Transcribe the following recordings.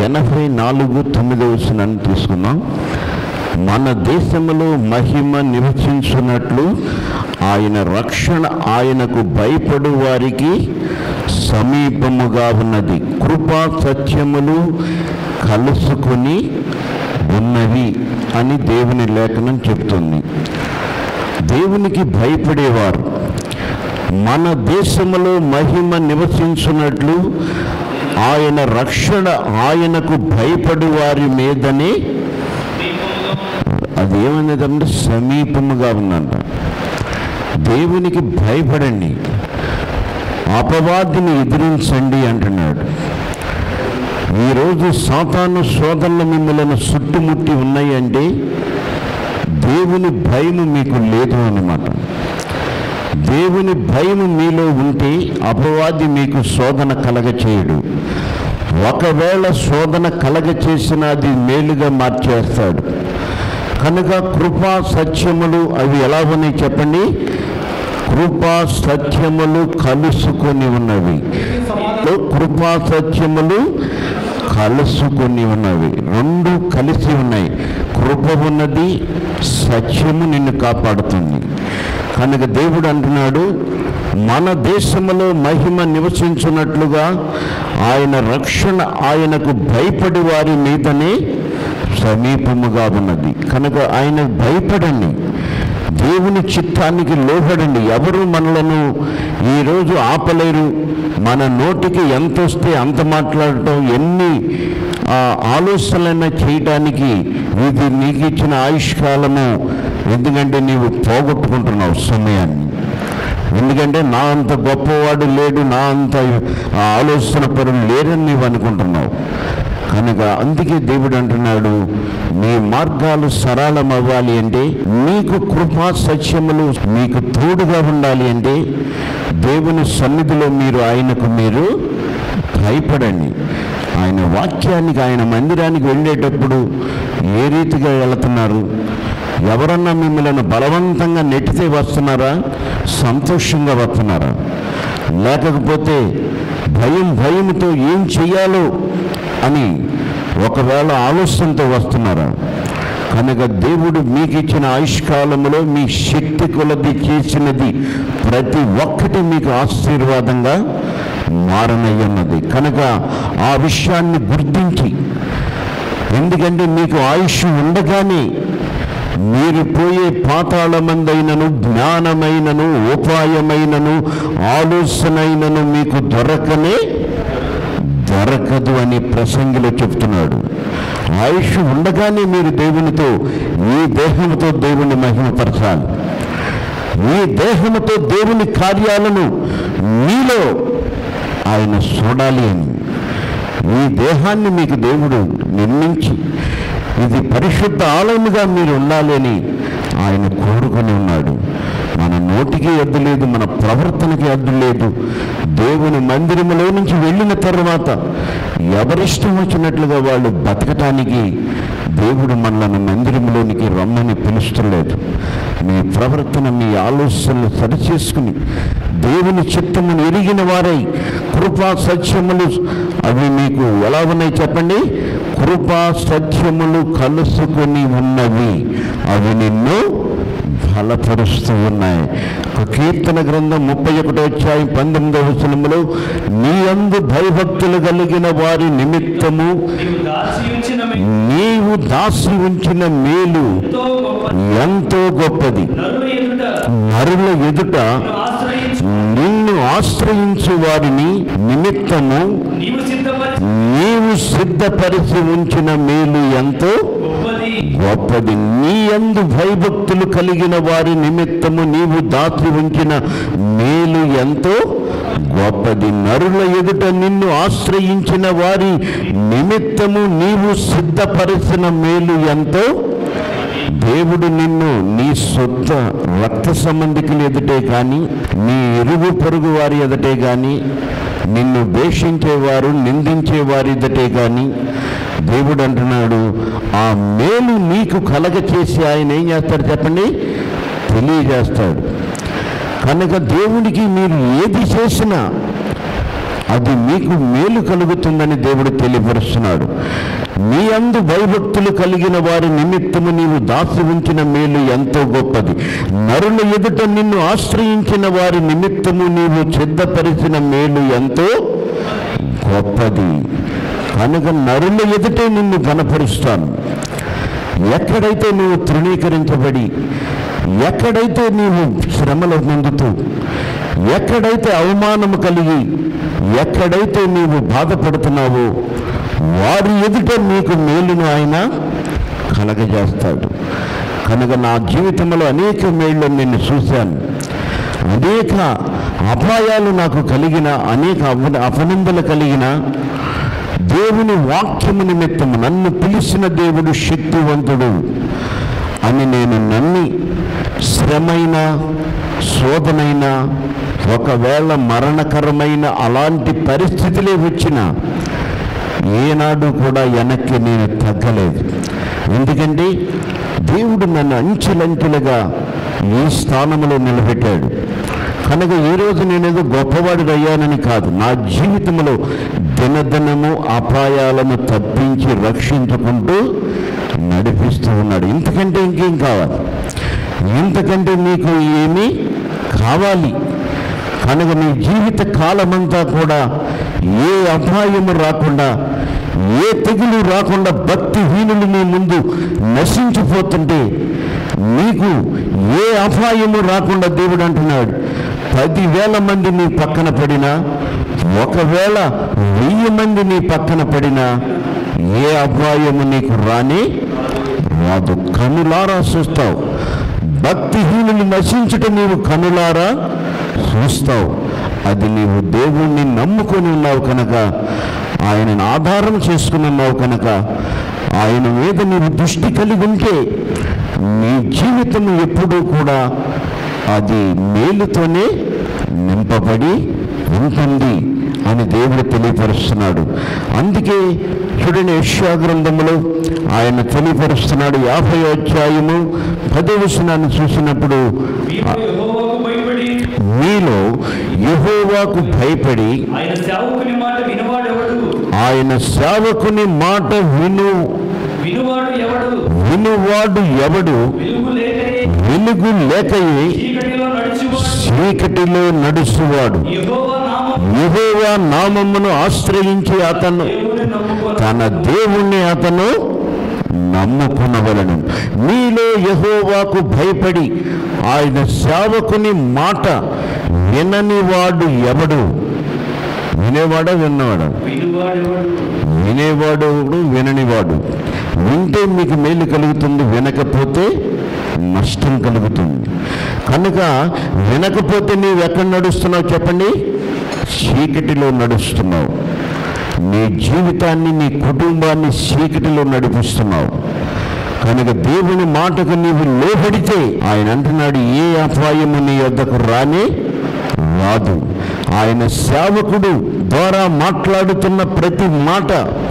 ఎనభై నాలుగు తొమ్మిదవ వచనాన్ని తీసుకుందాం మన దేశములో మహిమ నివసించున్నట్లు ఆయన రక్షణ ఆయనకు భయపడు వారికి సమీపముగా ఉన్నది కృపా సత్యములు కలుసుకొని ఉన్నవి అని దేవుని లేఖనం చెప్తుంది దేవునికి భయపడేవారు మన దేశములో మహిమ నివసించున్నట్లు ఆయన రక్షణ ఆయనకు భయపడు వారి మీదనే అది ఏమన్నదంటే సమీపముగా ఉందంట దేవునికి భయపడండి అపవాదిని ఎదిరించండి అంటున్నాడు ఈరోజు సాతాను శోధనలు మిమ్మల్ని చుట్టుముట్టి ఉన్నాయి అంటే దేవుని భయము మీకు లేదు అన్నమాట దేవుని భయం మీలో ఉంటే అపవాది మీకు శోధన కలగ చేయడు ఒకవేళ శోధన కలగ చేసిన అది మేలుగా మార్చేస్తాడు కనుక కృపా సత్యములు అవి ఎలా ఉన్నాయి చెప్పండి కృపా సత్యములు కలుసుకొని ఉన్నవి కృపా సత్యములు కలుసుకొని ఉన్నవి రెండు కలిసి ఉన్నాయి కృప ఉన్నది సత్యము నిన్ను కాపాడుతుంది కనుక దేవుడు అంటున్నాడు మన దేశములో మహిమ నివసించున్నట్లుగా ఆయన రక్షణ ఆయనకు భయపడి వారి మీదనే సమీపముగా ఉన్నది కనుక ఆయన భయపడండి దేవుని చిత్తానికి లోబడండి ఎవరు మనలను ఈరోజు ఆపలేరు మన నోటికి ఎంత వస్తే అంత మాట్లాడటం ఎన్ని ఆ, ఆలోచనలైనా చేయటానికి ఇది నీకు ఇచ్చిన ఆయుష్కాలము ఎందుకంటే నీవు పోగొట్టుకుంటున్నావు సమయాన్ని ఎందుకంటే నా అంత గొప్పవాడు లేడు నా అంత ఆలోచన పరులు లేరని నీవు అనుకుంటున్నావు కనుక అందుకే దేవుడు అంటున్నాడు మీ మార్గాలు సరళం అవ్వాలి అంటే మీకు కృపా సత్యములు మీకు తోడుగా ఉండాలి అంటే దేవుని సన్నిధిలో మీరు ఆయనకు మీరు భయపడండి ఆయన వాక్యానికి ఆయన మందిరానికి వెళ్ళేటప్పుడు ఏ రీతిగా వెళుతున్నారు ఎవరన్నా మిమ్మల్ని బలవంతంగా నెట్టితే వస్తున్నారా సంతోషంగా వస్తున్నారా లేకపోతే భయం భయంతో ఏం చెయ్యాలో అని ఒకవేళ ఆలోచనతో వస్తున్నారా కనుక దేవుడు మీకు ఇచ్చిన ఆయుష్కాలములో మీ శక్తి కొలది చేసినది ప్రతి ఒక్కటి మీకు ఆశీర్వాదంగా మారనయ్యున్నది కనుక ఆ విషయాన్ని గుర్తించి ఎందుకంటే మీకు ఆయుష్ ఉండగానే మీరు పోయే పాతాళమందైనను జ్ఞానమైనను ఉపాయమైనను ఆలోచనైనను మీకు దొరకనే దొరకదు అని ప్రసంగిలో చెప్తున్నాడు ఆయుష్ ఉండగానే మీరు దేవునితో ఈ దేహంతో దేవుని మహిమపరచాలి ఈ దేహముతో దేవుని కార్యాలను మీలో ఆయన చూడాలి అని ఈ దేహాన్ని మీకు దేవుడు నిర్మించి ఇది పరిశుద్ధ ఆలయముగా మీరు ఉండాలి అని ఆయన కోరుకొని ఉన్నాడు మన నోటికి అడ్డు లేదు మన ప్రవర్తనకి అడ్డు లేదు దేవుని మందిరములో నుంచి వెళ్ళిన తర్వాత ఎవరిష్టం వచ్చినట్లుగా వాళ్ళు బతకటానికి దేవుడు మనల్ని మందిరంలోనికి రమ్మని పిలుస్తలేదు మీ ప్రవర్తన మీ ఆలోచనలు సరిచేసుకుని దేవుని చిత్తమును ఎరిగిన వారై కృపా సత్యములు అవి మీకు ఎలా ఉన్నాయి చెప్పండి కృపా సత్యములు కలుసుకొని ఉన్నవి అవి నిన్ను బలపరుస్తూ ఉన్నాయి ఒక కీర్తన గ్రంథం ముప్పై ఒకటో అధ్యాయం పంతొమ్మిదవ వచనములో నీ అందు భయభక్తులు కలిగిన వారి నిమిత్తము నీవు దాచి ఉంచిన మీ- నీవు దాసి ఉంచిన మేలు ఎంతో గొప్ప ఎంతో గొప్పది నరుల ఎదుట నరుల ఎదుట నిన్ను ఆశ్రయించి నిన్ను ఆశ్రయించు వారిని నిమిత్తము నీవు సిద్ధపరిచి నీవు సిద్ధపరిచి ఉంచిన మేలు ఎంతో గొప్పది గొప్పది నీ యందు భయభక్తులు కలిగిన వారి నిమిత్తము నీవు దాచి ఉంచిన మేలు ఎంతో గొప్పది నరుల ఎదుట నిన్ను ఆశ్రయించిన వారి నిమిత్తము నీవు సిద్ధపరిచిన మేలు ఎంతో దేవుడు నిన్ను నీ సొంత రక్త సంబంధికులు ఎదుటే కానీ నీ ఇరుగు పొరుగు వారి ఎదుటే కానీ నిన్ను ద్వేషించేవారు నిందించేవారి ఎదుటే కానీ దేవుడు అంటున్నాడు ఆ మేలు నీకు కలగ చేసి ఆయన ఏం చేస్తాడు చెప్పండి తెలియజేస్తాడు కనుక దేవునికి మీరు ఏది చేసినా అది మీకు మేలు కలుగుతుందని దేవుడు తెలియపరుస్తున్నాడు నీ అందు భయభక్తులు కలిగిన వారి నిమిత్తము నీవు దాసి ఉంచిన మేలు ఎంతో గొప్పది నరుల ఎదుట నిన్ను ఆశ్రయించిన వారి నిమిత్తము నీవు సిద్ధపరిచిన మేలు ఎంతో గొప్పది కనుక నరుల ఎదుటే నిన్ను గనపరుస్తాను ఎక్కడైతే నువ్వు తృణీకరించబడి ఎక్కడైతే నీవు శ్రమలు పొందుతూ ఎక్కడైతే అవమానము కలిగి ఎక్కడైతే నీవు బాధపడుతున్నావో వారి ఎదుట నీకు మేలును ఆయన కలగజేస్తాడు కనుక నా జీవితంలో అనేక మేళ్ళు నేను చూశాను అనేక అపాయాలు నాకు కలిగిన అనేక అవ- అపనిందలు కలిగిన దేవుని వాక్యము నిమిత్తము నన్ను పిలిచిన దేవుడు శక్తివంతుడు అని నేను నమ్మి శ్రమైన శోధనైన ఒకవేళ మరణకరమైన అలాంటి పరిస్థితులే వచ్చిన ఏనాడు కూడా వెనక్కి నేను తగ్గలేదు ఎందుకంటే దేవుడు నన్ను అంచెలంచెలుగా ఈ స్థానంలో నిలబెట్టాడు కనుక ఈ రోజు నేనేదో గొప్పవాడు అయ్యానని కాదు నా జీవితంలో దినదినము అపాయాలను తప్పించి రక్షించుకుంటూ నడిపిస్తూ ఉన్నాడు ఇంతకంటే ఇంకేం కావాలి ఇంతకంటే నీకు ఏమీ కావాలి కనుక నీ జీవిత కాలమంతా కూడా ఏ అపాయము రాకుండా ఏ తెగులు రాకుండా భక్తిహీనులు నీ ముందు నశించిపోతుంటే నీకు ఏ అపాయము రాకుండా దేవుడు అంటున్నాడు పదివేల మంది నీ పక్కన పడినా ఒకవేళ వెయ్యి మంది నీ పక్కన పడినా ఏ అపాయము నీకు రాని రాదు కనులారా చూస్తావు భక్తిహీనులు నశించుట నీవు కనులారా చూస్తావు అది నీవు దేవుణ్ణి నమ్ముకొని ఉన్నావు కనుక ఆయనను ఆధారం చేసుకుని ఉన్నావు కనుక ఆయన మీద నీవు దృష్టి కలిగి ఉంటే నీ జీవితం ఎప్పుడూ కూడా అది మేలుతోనే నింపబడి ఉంటుంది అని దేవుడు తెలియపరుస్తున్నాడు అందుకే చూడండి యెషయా గ్రంథములో ఆయన తెలియపరుస్తున్నాడు యాభై అధ్యాయము పదవచనాన్ని చూసినప్పుడు మీరు యెహోవాకు భయపడి మీలో యెహోవాకు భయపడి ఆయన సేవకుని మాట వినువాడెవడు ఆయన సేవకుని మాట విను వినువాడు ఎవడు వినువాడు ఎవడు వెలుగు లేకనే వెలుగు లేకయే చీకటిలో నడుచువాడు చీకటిలో నడుచువాడు యెహోవా నామం యెహోవా నామమును ఆశ్రయించి అతను దేవుని నమ్ముకొన తన దేవుణ్ణి అతను నమ్ముకునవలను మీలో యెహోవాకు భయపడి ఆయన సేవకుని మాట విననివాడు ఎవడు వినేవాడా విన్నవాడా వినువాడెవడు వినేవాడు విననివాడు వింటే మీకు మేలు కలుగుతుంది వినకపోతే నష్టం కలుగుతుంది కనుక వినకపోతే నీవు ఎక్కడ నడుస్తున్నావు చెప్పండి చీకటిలో నడుస్తున్నావు నీ జీవితాన్ని నీ కుటుంబాన్ని చీకటిలో నడిపిస్తున్నావు కనుక దేవుని మాటకు నీవు లోబడితే ఆయన అంటున్నాడు ఏ అపాయము నీ వద్దకు రానే రాదు ఆయన సేవకుడు ద్వారా మాట్లాడుతున్న ప్రతి మాట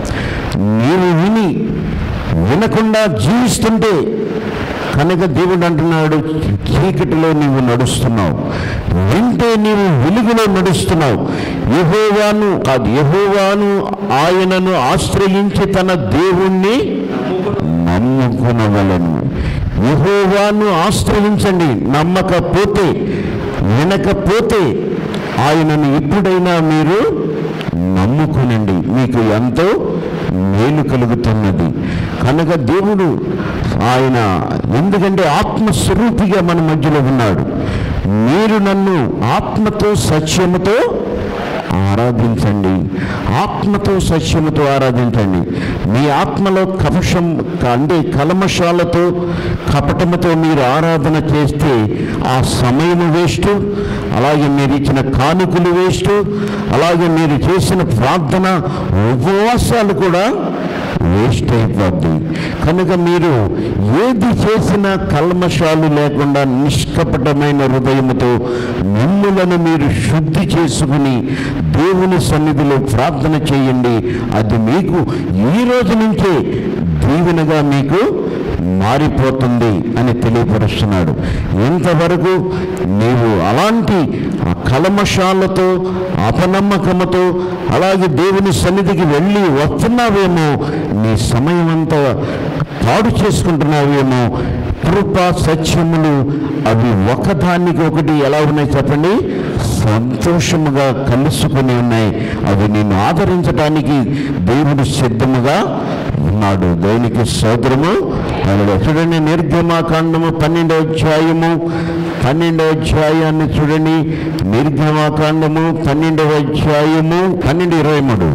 నీవు విని వినకుండా జీవిస్తుంటే కనుక దేవుడు అంటున్నాడు చీకటిలో నీవు నడుస్తున్నావు వింటే నీవు వెలుగులో నడుస్తున్నావు యహోవాను కాదు యహోవాను ఆయనను ఆశ్రయించి తన దేవుణ్ణి నమ్ముకునవలను యహోవాను ఆశ్రయించండి నమ్మకపోతే వినకపోతే ఆయనను ఎప్పుడైనా మీరు నమ్ముకునండి మీకు ఎంతో మేలు కలుగుతున్నది కనుక దేవుడు ఆయన ఎందుకంటే ఆత్మస్వరూపిగా మన మధ్యలో ఉన్నాడు మీరు నన్ను ఆత్మతో సత్యముతో ఆరాధించండి ఆత్మతో సత్యముతో ఆరాధించండి మీ ఆత్మలో కపషం అంటే కలమశాలతో కపటముతో మీరు ఆరాధన చేస్తే ఆ సమయం వేస్ట్ అలాగే మీరు ఇచ్చిన కానుకలు వేస్ట్ అలాగే మీరు చేసిన ప్రార్థన ఉపవాసాలు కూడా వేస్ట్ అయిపోద్ది కనుక మీరు ఏది చేసినా కల్మషాలు లేకుండా నిష్కపటమైన హృదయముతో మిమ్ములను మీరు శుద్ధి చేసుకుని దేవుని సన్నిధిలో ప్రార్థన చేయండి అది మీకు ఈ రోజు నుంచే దీవెనగా మీకు మారిపోతుంది అని తెలియపరుస్తున్నాడు ఇంతవరకు నీవు అలాంటి ఆ కలమశాలతో అపనమ్మకముతో అలాగే దేవుని సన్నిధికి వెళ్ళి వస్తున్నావేమో నీ సమయం అంతా పాడు చేసుకుంటున్నావేమో కృప సత్యములు అవి ఒకదానికి ఒకటి ఎలా ఉన్నాయి చెప్పండి సంతోషముగా కలుసుకుని ఉన్నాయి అవి నిన్ను ఆదరించడానికి దేవుడు సిద్ధముగా ఉన్నాడు దేవునికి సోదరము అలాగే చూడండి నిర్గమాకాండము పన్నెండవ అధ్యాయము పన్నెండవ అధ్యాయాన్ని చూడండి నిర్గమాకాండము పన్నెండవ అధ్యాయము పన్నెండు ఇరవై మూడు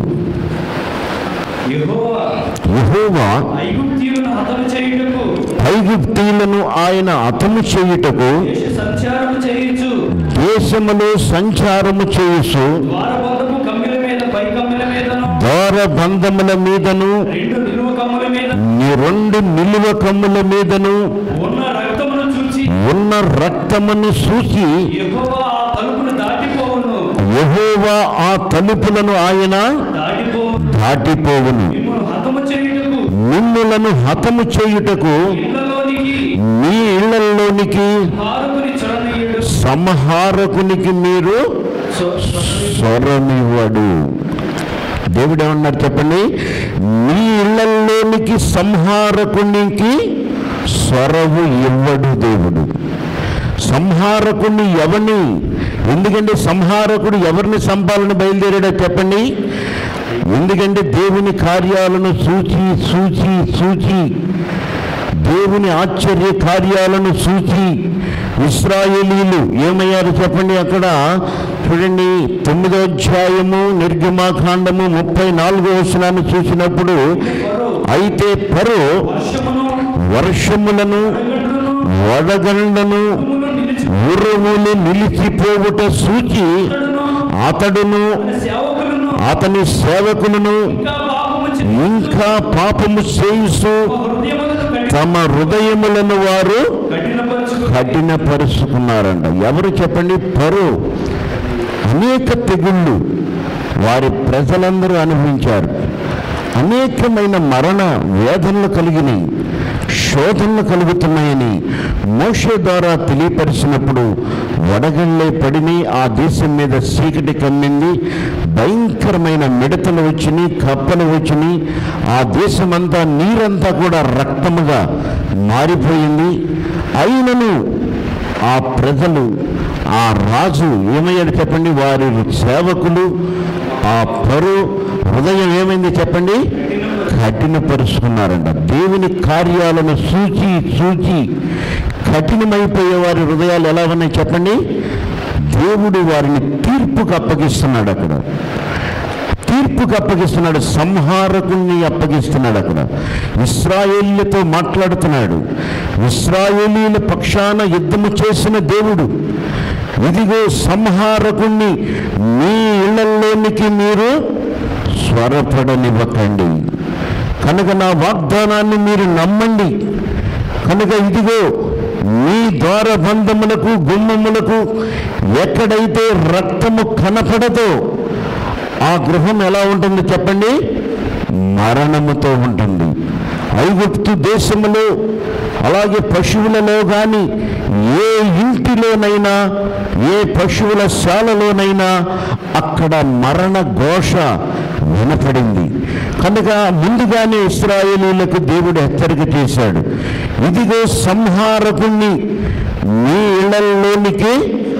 యెహోవా యెహోవా ఐగుప్తీయులను హతము చేయుటకు ఐగుప్తీయులను ఆయన అతము చేయుటకు దేశ సంచారము చేయించు దేశములో సంచారము చేయుచు ద్వారబంధము కమ్మిల మీద పై కమ్మిల మీదను ద్వారబంధముల మీదను రెండు నిలువ కమ్ముల మీద నీ రెండు నిలువ కమ్ముల మీదను ఉన్న రక్తమును చూచి ఉన్న రక్తమును చూసి యెహోవా ఆ తలుపును దాటిపోవును యెహోవా ఆ తలుపులను ఆయన దాటిపోవును దాటిపోవును మిమ్మల్ని హతము చేయుటకు మిమ్ములను హతము చేయుటకు ఇళ్ళలోనికి మీ ఇళ్లలోనికి హారకుని చొరనీయుడు సంహారకునికి మీరు స్వరమివ్వడు దేవుడు ఏమన్నారు చెప్పండి మీ ఇళ్లలోనికి సంహారకునికి స్వరము ఇవ్వడు దేవుడు సంహారకుని ఎవరిని ఎందుకంటే సంహారకుడు ఎవరిని సంపాలని బయలుదేరాడో చెప్పండి ఎందుకంటే దేవుని కార్యాలను సూచి సూచి సూచి దేవుని ఆశ్చర్య కార్యాలను చూచి ఇస్రాయేలీలు ఏమయ్యారు చెప్పండి అక్కడ చూడండి తొమ్మిదో అధ్యాయము నిర్గమాకాండము ముప్పై నాలుగో వచనాన్ని చూసినప్పుడు అయితే పరో వర్షమును వర్షములను గంటలను వడగండ్లను నిలిచి ఉరుములు నిలిచిపోవుట సూచి అతడును సేవకులను అతని సేవకులను ఇంకా పాపము చేసి ఇంకా పాపము చేయిస్తూ హృదయములను కఠి- తమ హృదయములను వారు కఠినపరచుకు కఠినపరుచుకున్నారంట ఎవరు చెప్పండి పరు అనేక తెగుళ్ళు వారి ప్రజలందరూ అనుభవించారు అనేకమైన మరణ వేదనలు కలిగినాయి శోధనలు కలుగుతున్నాయని మోషే ద్వారా తెలియపరిచినప్పుడు వడగళ్ళే పడిని ఆ దేశం మీద చీకటి కమ్మింది భయంకరమైన మిడతలు వచ్చినాయి కప్పలు వచ్చినాయి ఆ దేశమంతా నీరంతా కూడా రక్తముగా మారిపోయింది అయినను ఆ ప్రజలు ఆ రాజు ఏమయ్యాడు చెప్పండి వారి సేవకులు ఆ పరు హృదయం ఏమైంది చెప్పండి కఠినపరుచుకున్నారంట దేవుని కార్యాలను సూచి సూచి కఠినమైపోయే వారి హృదయాలు ఎలా ఉన్నాయి చెప్పండి దేవుడు వారిని తీర్పుకు అప్పగిస్తున్నాడు అక్కడ తీర్పుకు అప్పగిస్తున్నాడు సంహారకుణ్ణి అప్పగిస్తున్నాడు అక్కడ ఇస్రాయేళ్లతో మాట్లాడుతున్నాడు ఇస్రాయేలీల పక్షాన యుద్ధము చేసిన దేవుడు ఇదిగో సంహారకుణ్ణి మీ ఇళ్లలోనికి మీరు స్వరపడనివ్వకండి కనుక నా వాగ్దానాన్ని మీరు నమ్మండి కనుక ఇదిగో మీ ద్వారబంధములకు గుమ్మములకు ఎక్కడైతే రక్తము కనపడదో ఆ గృహం ఎలా ఉంటుంది చెప్పండి మరణముతో ఉంటుంది ఐగుప్తు దేశములో అలాగే పశువులలో కానీ ఏ ఇంటిలోనైనా ఏ పశువుల శాలలోనైనా అక్కడ మరణ ఘోష వినపడింది కనుక ముందుగానే ఇస్రాయేలీలకు దేవుడు హెచ్చరిక చేశాడు ఇదిగో సంహారకుణ్ణి మీ ఇళ్లలోనికి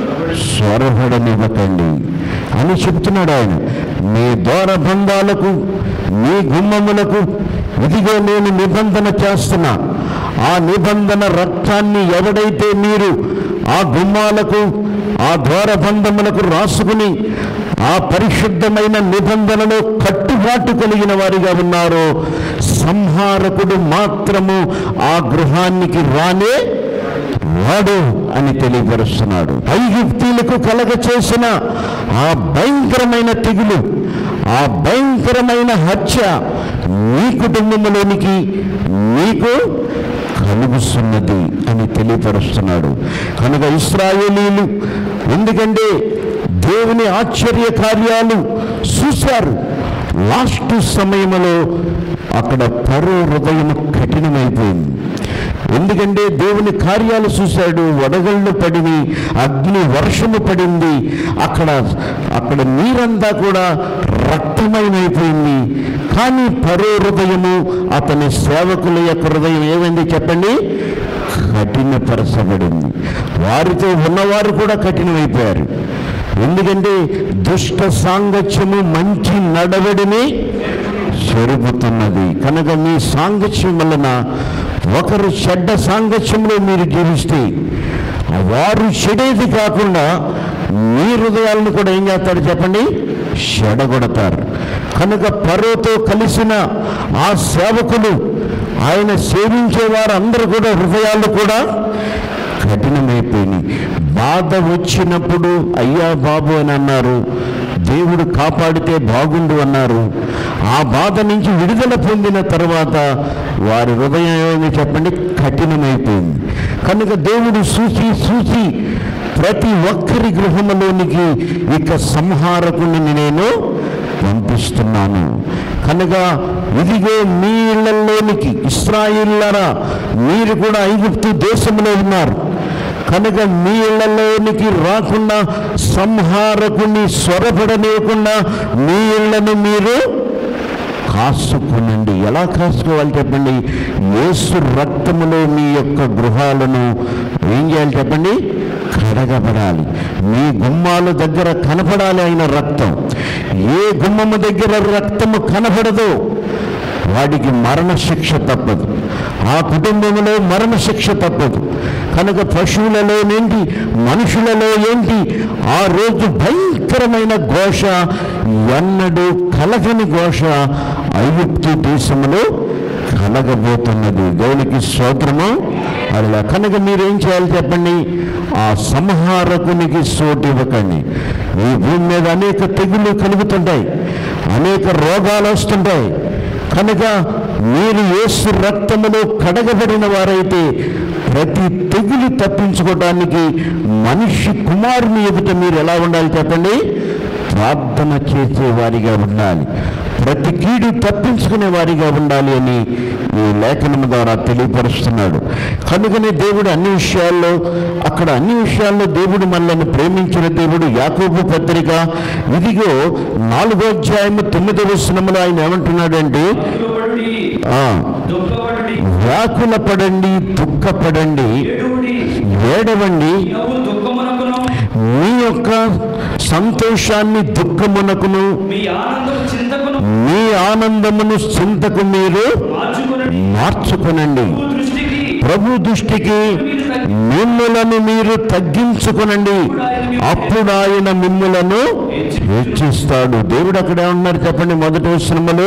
స్వరపడనివ్వకండి అని చెప్తున్నాడు ఆయన మీ బంధాలకు మీ గుమ్మములకు ఇదిగో నేను నిబంధన చేస్తున్నా ఆ నిబంధన రక్తాన్ని ఎవడైతే మీరు ఆ గుమ్మాలకు ఆ ద్వారబంధములకు రాసుకుని ఆ పరిశుద్ధమైన నిబంధనలో కట్టుబాటు కలిగిన వారిగా ఉన్నారో సంహారకుడు మాత్రము ఆ గృహానికి రానే వాడు అని తెలియపరుస్తున్నాడు ఐగుప్తీలకు కలగ చేసిన ఆ భయంకరమైన తెగులు ఆ భయంకరమైన హత్య మీ కుటుంబంలోనికి మీకు కలుగుతున్నది అని తెలియపరుస్తున్నాడు కనుక ఇస్రాయేలీలు ఎందుకంటే దేవుని ఆశ్చర్య కార్యాలు చూశారు లాస్ట్ సమయంలో అక్కడ పరో హృదయం కఠినమైపోయింది ఎందుకంటే దేవుని కార్యాలు చూశాడు వడగళ్ళు పడిని అగ్ని వర్షము పడింది అక్కడ అక్కడ నీరంతా కూడా రక్తమయమైపోయింది కానీ పరో హృదయము అతని సేవకుల యొక్క హృదయం ఏమైంది చెప్పండి కఠినపరచబడింది వారితో ఉన్నవారు కూడా కఠినమైపోయారు ఎందుకంటే దుష్ట సాంగత్యము మంచి నడవడిని చెరుపుతున్నది కనుక మీ సాంగత్యం వలన ఒకరు చెడ్డ సాంగత్యంలో మీరు జీవిస్తే వారు చెడేది కాకుండా మీ హృదయాలను కూడా ఏం చేస్తారు చెప్పండి చెడగొడతారు కనుక పరోతో కలిసిన ఆ సేవకులు ఆయన సేవించే వారందరూ కూడా హృదయాలు కూడా కఠినమైపోయినాయి బాధ వచ్చినప్పుడు అయ్యా బాబు అని అన్నారు దేవుడు కాపాడితే బాగుండు అన్నారు ఆ బాధ నుంచి విడుదల పొందిన తర్వాత వారి హృదయం ఏమైంది చెప్పండి కఠినమైపోయింది కనుక దేవుడు చూసి చూసి ప్రతి ఒక్కరి గృహంలోనికి ఇక సంహారకుడిని నేను పంపిస్తున్నాను కనుక ఇదిగో మీ ఇళ్లలోనికి ఇస్రాయిల్లరా మీరు కూడా ఐగుప్తు దేశంలో ఉన్నారు కనుక మీ ఇళ్లలోనికి రాకుండా సంహారకుని స్వరపడలేకుండా మీ ఇళ్లను మీరు కాసుకునండి ఎలా కాసుకోవాలి చెప్పండి యేసు రక్తములో మీ యొక్క గృహాలను ఏం చేయాలి చెప్పండి కడగబడాలి మీ గుమ్మాల దగ్గర కనపడాలి ఆయన రక్తం ఏ గుమ్మము దగ్గర రక్తము కనపడదో వాడికి మరణ శిక్ష తప్పదు ఆ కుటుంబంలో మరణ శిక్ష తప్పదు కనుక పశువులలో ఏంటి మనుషులలో ఏంటి ఆ రోజు భయంకరమైన ఘోష ఎన్నడూ కలగని ఘోష ఐగుప్తు దేశంలో కలగబోతున్నది దేవునికి స్తోత్రము అలా కనుక మీరేం చేయాలి చెప్పండి ఆ సంహారకునికి సోటు ఇవ్వకండి ఈ భూమి మీద అనేక తెగులు కలుగుతుంటాయి అనేక రోగాలు వస్తుంటాయి కనుక మీరు యేసు రక్తములో కడగబడిన వారైతే ప్రతి తెగులు తప్పించుకోవడానికి మనిషి కుమారుని ఎదుట మీరు ఎలా ఉండాలి చెప్పండి ప్రార్థన చేసే వారిగా ఉండాలి ప్రతి కీడు తప్పించుకునే వారిగా ఉండాలి అని ఈ లేఖనం ద్వారా తెలియపరుస్తున్నాడు కనుకనే దేవుడు అన్ని విషయాల్లో అక్కడ అన్ని విషయాల్లో దేవుడు మనల్ని ప్రేమించిన దేవుడు యాకోబు పత్రిక ఇదిగో నాలుగో అధ్యాయము తొమ్మిదవ వచనములో ఆయన ఏమంటున్నాడంటే దుఃఖపడుడి ఆ, దుఃఖపడుడి వ్యాకుల పడండి దుఃఖపడండి ఏడుడి ఏడవండి నవ్వు దుఃఖమునకును మీ యొక్క సంతోషాన్ని దుఃఖమునకును మీ ఆనందం చింతకును మీ ఆనందమును చింతకు మీరు మార్చుకునడి మార్చుకునండి ప్రభు దృష్టికి ప్రభు దృష్టికి మిమ్ములను మీరు తగ్గించుకునండి అప్పుడు ఆయన మిమ్ములను హెచ్చిస్తాడు దేవుడు అక్కడ ఏమన్నారు చెప్పండి మొదటి వచనములు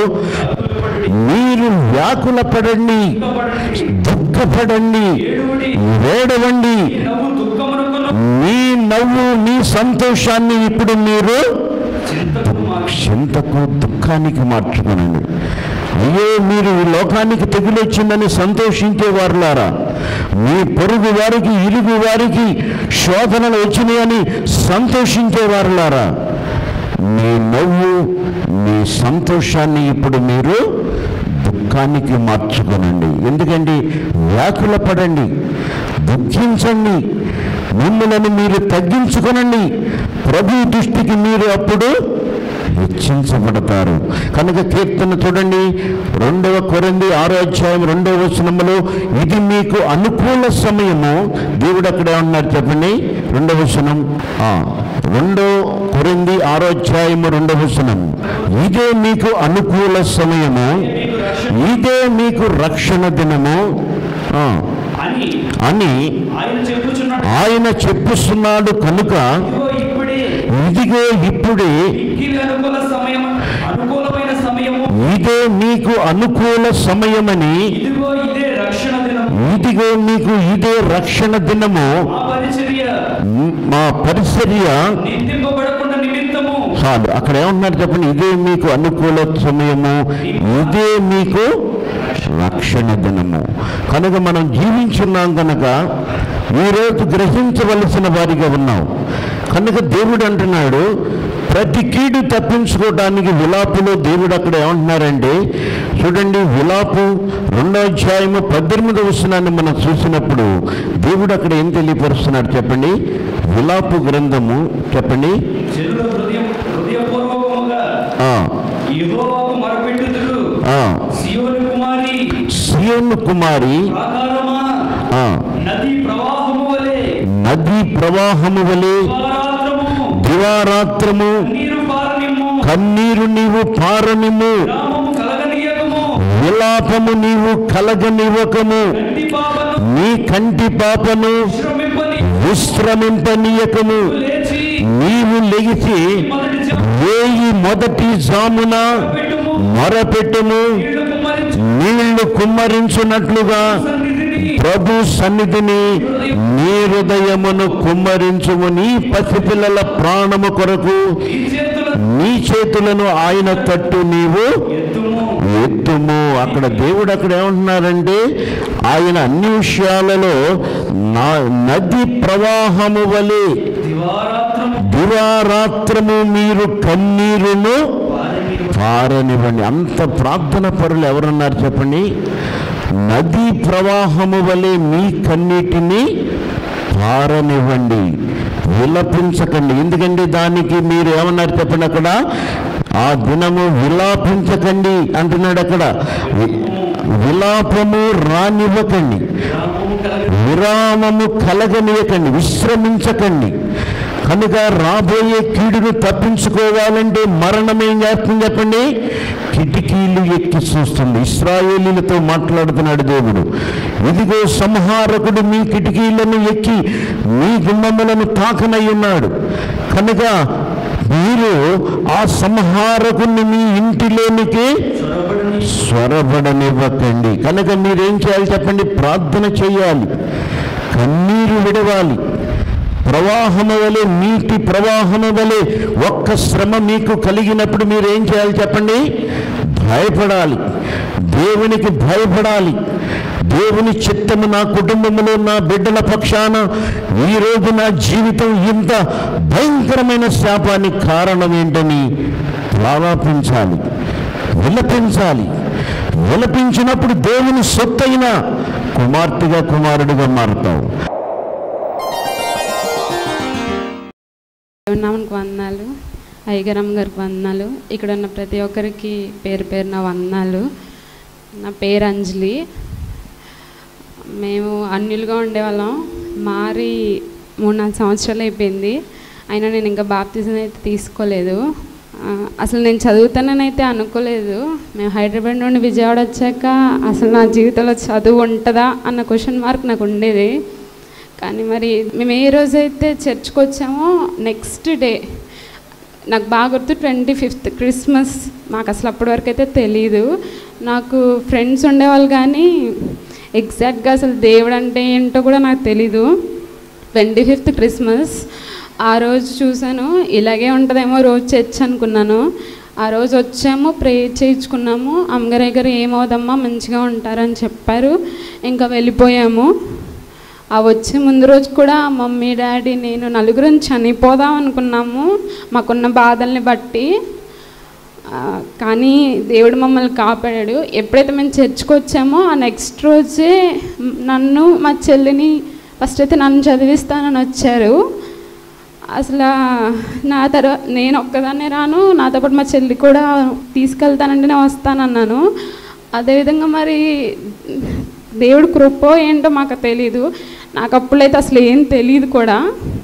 మీరు వ్యాకుల పడండి దుఃఖపడండి దుఃఖపడండి ఏడుడి వేడవండి నవ్వు దుఃఖమునకును మీ నవ్వు మీ సంతోషాన్ని ఇప్పుడు మీరు చింతకు మార్చు చింతకు దుఃఖానికి మార్చుకునండి అయ్యో మీరు ఈ లోకానికి తెగులొచ్చిందని సంతోషించే వారులారా మీ పొరుగు వారికి ఇరుగు వారికి శోధనలు వచ్చినాయని సంతోషించే వారులారా మీ నవ్వు మీ సంతోషాన్ని ఇప్పుడు మీరు దుఃఖానికి మార్చుకోనండి ఎందుకంటే వ్యాకుల పడండి దుఃఖించండి మిమ్మల్ని మీరు తగ్గించుకొనండి ప్రభు దృష్టికి మీరు అప్పుడు హెచ్చించబడతారు కనుక కీర్తన చూడండి రెండవ కొరంది ఆరో అధ్యాయం రెండవ వచనములో ఇది మీకు అనుకూల సమయము దేవుడు అక్కడ ఏమన్నారు చెప్పండి రెండవ వచనం ఆ, రెండో కొరింది ఆరో అధ్యాయము రెండవ వచనం ఇదే మీకు అనుకూల సమయము ఇదే మీకు రక్షణ దినము ఆ, అని అని ఆయన చెప్పుచున్నాడు ఆయన చెప్పుస్తున్నాడు కనుక ఇదిగో ఇప్పుడే ఇదిగో ఇప్పుడే మిక్కిలి అనుకూల సమయం అనుకూలమైన సమయము ఇదే నీకు అనుకూల సమయమని ఇదిగో ఇదే రక్షణ దినం ఇదిగో నీకు ఇదే రక్షణ దినము ఆ పరిచర్య మా పరిచర్య నిందింపబడకుండా నిమిత్తము చాలు అక్కడ ఏమన్నారు చెప్పండి ఇదే మీకు అనుకూల సమయము ఇదే మీకు రక్షణ దినము కనుక మనం జీవించున్నాం కనుక ఈరోజు గ్రహించవలసిన వారిగా ఉన్నాం కనుక దేవుడు అంటున్నాడు ప్రతి కీడు తప్పించుకోవడానికి విలాపులో దేవుడు అక్కడ ఏమంటున్నారంటే చూడండి విలాపు రెండో అధ్యాయము పద్దెనిమిదవ వచనాన్ని మనం చూసినప్పుడు దేవుడు అక్కడ ఏం తెలియపరుస్తున్నాడు చెప్పండి విలాపు గ్రంథము చెప్పండి జనుల హృదయం హృదయపూర్వకముగా ఆ, యెహోవాకు మొరపెట్టుదురు ఆ, సియోను కుమారి సియోను కుమారి ప్రాకారమా ఆ, నది ప్రవాహము వలె నదీ ప్రవాహము వలె దివారాత్రము దివారాత్రము నీరు పారనిమ్ము కన్నీరు నీవు పారనిము గ్రామము కలగనీయకము విలాపము నీవు కలగనివ్వకము గడ్డి పాపను నీ కంటి పాపను శ్రమింపని విశ్రమింపనీయకము లేచి నీవు లెగిసి మొదటి చెంప వేయి మొదటి జామున పెట్టుము మొరపెట్టుము నీళ్లు కుమ్మరించి నీళ్లు కుమ్మరించున్నట్లుగా సన్నిధిని ప్రభు సన్నిధిని నీ హృదయమును కుమ్మరించుము నీ పసిపిల్లల ప్రాణము కొరకు ఈ చేతుల నీ చేతులను ఆయన తట్టు నీవు ఎత్తుము ఎత్తుము అక్కడ దేవుడు అక్కడ ఏమంటున్నారంటే ఆయన అన్ని విషయాలలో నా నది ప్రవాహము వలె దివారాత్రము దివారాత్రము మీరు కన్నీరును పారనిమ్ము పారనివ్వండి అంత ప్రార్థన పరులు ఎవరున్నారు చెప్పండి నదీ ప్రవాహము వలె మీ కన్నీటిని పారనివ్వండి విలపించకండి ఎందుకంటే దానికి మీరు ఏమన్నారు చెప్పండి అక్కడ ఆ దినము విలాపించకండి అంటున్నాడు అక్కడ వి- విలాపము రానివ్వకండి గ్రామము కలగ విరామము కలగనీయకండి విశ్రమించకండి కనుక రాబోయే కీడును తప్పించుకోవాలంటే మరణం ఏం చేస్తుంది చెప్పండి కిటికీలు ఎక్కి చూస్తుంది ఇస్రాయేలీలతో మాట్లాడుతున్నాడు దేవుడు ఇదిగో సంహారకుడు మీ కిటికీలను ఎక్కి మీ గుమ్మములను తాకనై ఉన్నాడు కనుక మీరు ఆ సంహారకుని మీ ఇంటిలోనికి చొరబడిని స్వరపడనివ్వకండి కనుక మీరేం చేయాలి చెప్పండి ప్రార్థన చేయాలి కన్నీరు విడవాలి ప్రవాహము వలె నీటి ప్రవాహము వలె ఒక్క శ్రమ మీకు కలిగినప్పుడు మీరు ఏం చేయాలి చెప్పండి భయపడాలి దేవునికి భయపడాలి దేవుని చిత్తము నా కుటుంబంలో నా బిడ్డల పక్షాన ఈరోజు నా జీవితం ఇంత భయంకరమైన శాపానికి కారణం ఏంటని ప్రాలాపించాలి విలపించాలి విలపించినప్పుడు దేవుని సొత్తైన కుమార్తెగా కుమారుడిగా మారుతావు నామనికి వందనాలు అయ్యగారమ్మ గారికి వందనాలు ఇక్కడ ఉన్న ప్రతి ఒక్కరికి పేరు పేరు నా వందనాలు నా పేరు అంజలి మేము అన్యులుగా ఉండేవాళ్ళం మారి మూడు నాలుగు సంవత్సరాలు అయిపోయింది అయినా నేను ఇంకా బాప్తిజం అయితే తీసుకోలేదు ఆ, అసలు నేను చదువుతాననైతే అనుకోలేదు మేము హైదరాబాద్ నుండి విజయవాడ వచ్చాక అసలు నా జీవితంలో చదువు ఉంటుందా అన్న క్వశ్చన్ మార్క్ నాకు ఉండేది కానీ మరి మేము ఏ రోజైతే చర్చ్కి వచ్చామో నెక్స్ట్ డే నాకు బాగా గుర్తు ట్వంటీ ఫిఫ్త్ క్రిస్మస్ మాకు అసలు అప్పటి వరకు అయితే తెలీదు నాకు ఫ్రెండ్స్ ఉండేవాళ్ళు కానీ ఎగ్జాక్ట్గా అసలు దేవుడు అంటే ఏంటో కూడా నాకు తెలీదు ట్వంటీ ఫిఫ్త్ క్రిస్మస్ ఆ రోజు చూశాను ఇలాగే ఉంటుందేమో రోజు చర్చ్ అనుకున్నాను ఆ రోజు వచ్చాము ప్రేయర్ చేయించుకున్నాము అమ్మగారి గారు ఏమవుదమ్మా మంచిగా ఉంటారని చెప్పారు ఇంకా వెళ్ళిపోయాము ఆ వచ్చే ముందు రోజు కూడా మమ్మీ డాడీ నేను నలుగురం చనిపోదాం అనుకున్నాము మాకున్న బాధల్ని బట్టి ఆ, కానీ దేవుడు మమ్మల్ని కాపాడాడు ఎప్పుడైతే మేము చర్చ్కి వచ్చామో ఆ నెక్స్ట్ రోజే నన్ను మా చెల్లిని ఫస్ట్ అయితే నన్ను చదివిస్తానని వచ్చారు అసలు నా తర్వాత నేను ఒక్కదాన్నే రాను నాతో పాటు మా చెల్లి కూడా తీసుకెళ్తానంటే నేను వస్తానన్నాను అదేవిధంగా మరి దేవుడు కృపో ఏంటో మాకు తెలీదు నాకు అప్పుడైతే అసలు ఏం తెలియదు కూడా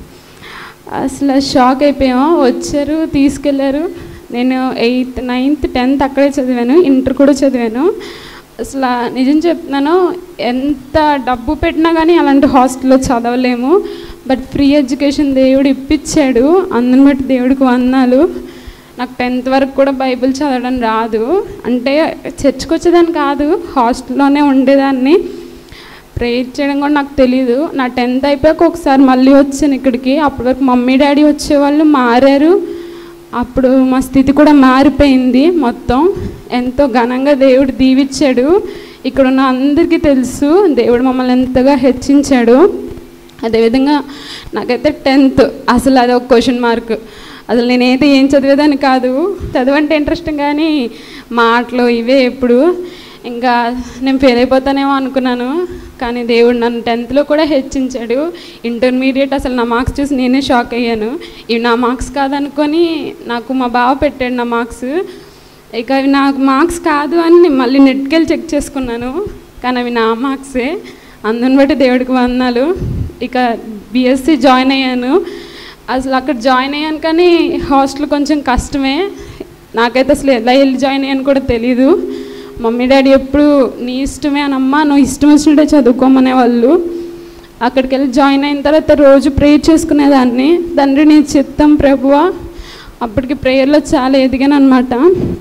అసలు షాక్ అయిపోయాము వచ్చారు తీసుకెళ్ళారు నేను ఎయిత్ నైన్త్ టెన్త్ అక్కడే చదివాను ఇంటర్ కూడా చదివాను అసలు నిజం చెప్తున్నాను ఎంత డబ్బు పెట్టినా కానీ అలాంటి హాస్టల్లో చదవలేము బట్ ఫ్రీ ఎడ్యుకేషన్ దేవుడు ఇప్పించాడు అందుని బట్టి దేవుడికి వందాలు నాకు టెన్త్ వరకు కూడా బైబిల్ చదవడం రాదు అంటే చర్చ్కి వచ్చేదాన్ని కాదు హాస్టల్లోనే ఉండేదాన్ని ప్రేయర్ చేయడం కూడా నాకు తెలియదు నా టెన్త్ అయిపోయాక ఒకసారి మళ్ళీ వచ్చాను ఇక్కడికి అప్పటి వరకు మమ్మీ డాడీ వచ్చేవాళ్ళు మారారు అప్పుడు మా స్థితి కూడా మారిపోయింది మొత్తం ఎంతో ఘనంగా దేవుడు దీవిచ్చాడు ఇక్కడ ఉన్న అందరికీ తెలుసు దేవుడు మమ్మల్ని ఎంతగా హెచ్చించాడు అదేవిధంగా నాకైతే టెన్త్ అసలు అది ఒక క్వశ్చన్ మార్క్ అసలు నేనైతే ఏం చదివేదాన్ని కాదు చదవంటే ఇంట్రెస్ట్ కానీ మాటలు ఇవే ఎప్పుడు ఇంకా నేను ఫెయిల్ అయిపోతానేమో అనుకున్నాను కానీ దేవుడు నన్ను టెన్త్లో కూడా హెచ్చించాడు ఇంటర్మీడియట్ అసలు నా మార్క్స్ చూసి నేనే షాక్ అయ్యాను ఇవి నా మార్క్స్ కాదనుకొని నాకు మా బావ పెట్టాడు నా మార్క్స్ ఇక అవి నాకు మార్క్స్ కాదు అని నేను మళ్ళీ నెట్కి వెళ్ళి చెక్ చేసుకున్నాను కానీ అవి నా మార్క్సే అందుని బట్టి దేవుడికి వందనాలు ఇక బీఎస్సీ జాయిన్ అయ్యాను అసలు అక్కడ జాయిన్ అయ్యాను కానీ హాస్టల్ కొంచెం కష్టమే నాకైతే అసలు ఎలా వెళ్ళి జాయిన్ అయ్యాను కూడా తెలీదు మమ్మీ డాడీ ఎప్పుడు నీ ఇష్టమే అని అమ్మ నువ్వు ఇష్టం వచ్చినట్టే చదువుకోమనే వాళ్ళు అక్కడికి వెళ్ళి జాయిన్ అయిన తర్వాత రోజు ప్రేయర్ చేసుకునేదాన్ని తండ్రి నీ చిత్తం ప్రభువా అప్పటికి ప్రేయర్లో చాలా ఎదిగాను అనమాట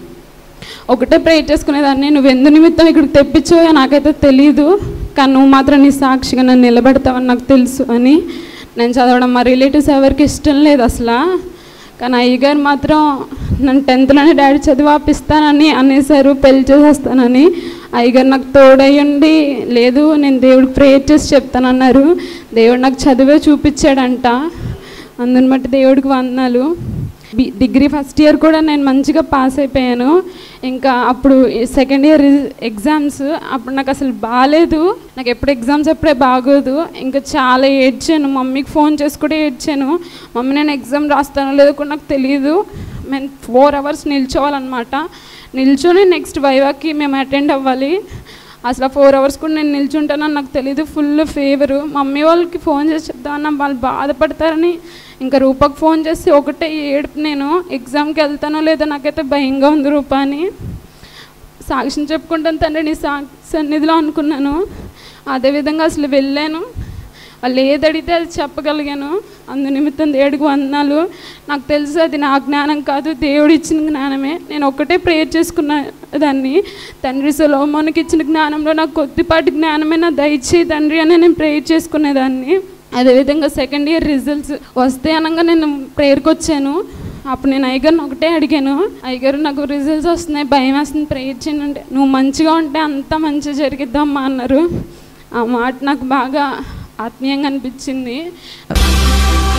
ఒకటే ప్రేయర్ చేసుకునేదాన్ని నువ్వు ఎందు నిమిత్తం ఇక్కడికి తెప్పించావో నాకైతే తెలియదు కానీ నువ్వు మాత్రం నీ సాక్షిగా నన్ను నిలబెడతావని నాకు తెలుసు అని నేను చదవడం మా రిలేటివ్స్ ఎవరికి ఇష్టం లేదు అసలు కానీ అయ్యగారు మాత్రం నన్ను టెన్త్లోనే డాడీ చదివి ఆపిస్తానని అనేసారు పెళ్లి చేసేస్తానని అయ్యగారు నాకు తోడయ్యండి లేదు నేను దేవుడికి ప్రేయర్ చేసి చెప్తానన్నారు దేవుడు నాకు చదివే చూపించాడంట అందుని బట్టి దేవుడికి వందనాలు బి డిగ్రీ ఫస్ట్ ఇయర్ కూడా నేను మంచిగా పాస్ అయిపోయాను ఇంకా అప్పుడు సెకండ్ ఇయర్ ఎగ్జామ్స్ అప్పుడు నాకు అసలు బాగాలేదు నాకు ఎప్పుడు ఎగ్జామ్స్ ఎప్పుడే బాగోదు ఇంకా చాలా ఏడ్చాను మమ్మీకి ఫోన్ చేసి కూడా ఏడ్చాను మమ్మీ నేను ఎగ్జామ్ రాస్తానో లేదో కూడా నాకు తెలియదు మేము ఫోర్ అవర్స్ నిల్చోవాలన్నమాట నిల్చొని నెక్స్ట్ వైవాకి మేము అటెండ్ అవ్వాలి అసలు ఫోర్ అవర్స్ కూడా నేను నిల్చుంటానని నాకు తెలియదు ఫుల్ ఫేవరు మమ్మీ వాళ్ళకి ఫోన్ చేసి చెప్తామన్నా వాళ్ళు బాధపడతారని ఇంకా రూపకు ఫోన్ చేసి ఒకటే ఏడుపు నేను ఎగ్జామ్కి వెళ్తానో లేదో నాకైతే భయంగా ఉంది రూప అని సాక్ష్యం చెప్పుకుంటాను తండ్రి నీ సా సన్నిధిలో అనుకున్నాను అదేవిధంగా అసలు వెళ్ళాను వాళ్ళు ఏది అడిగితే అది చెప్పగలిగాను అందు నిమిత్తం దేవుడికి వందనాలు నాకు తెలుసు అది నా జ్ఞానం కాదు దేవుడు ఇచ్చిన జ్ఞానమే నేను ఒక్కటే ప్రేయర్ చేసుకున్న దాన్ని తండ్రి సులోమోనికి ఇచ్చిన జ్ఞానంలో నాకు కొద్దిపాటి జ్ఞానమే నా దయచేయి తండ్రి అని నేను ప్రేయర్ చేసుకునేదాన్ని అదేవిధంగా సెకండ్ ఇయర్ రిజల్ట్స్ వస్తే అనగా నేను ప్రేయర్కి వచ్చాను అప్పుడు నేను అయ్యగారిని ఒకటే అడిగాను అయ్యగారు నాకు రిజల్ట్స్ వస్తున్నాయి భయం వేస్తుంది ప్రేయర్ చేయండి అంటే నువ్వు మంచిగా ఉంటే అంతా మంచిగా జరిగిద్దమ్మా అన్నారు ఆ మాట నాకు బాగా ఆత్మీయంగా అనిపించింది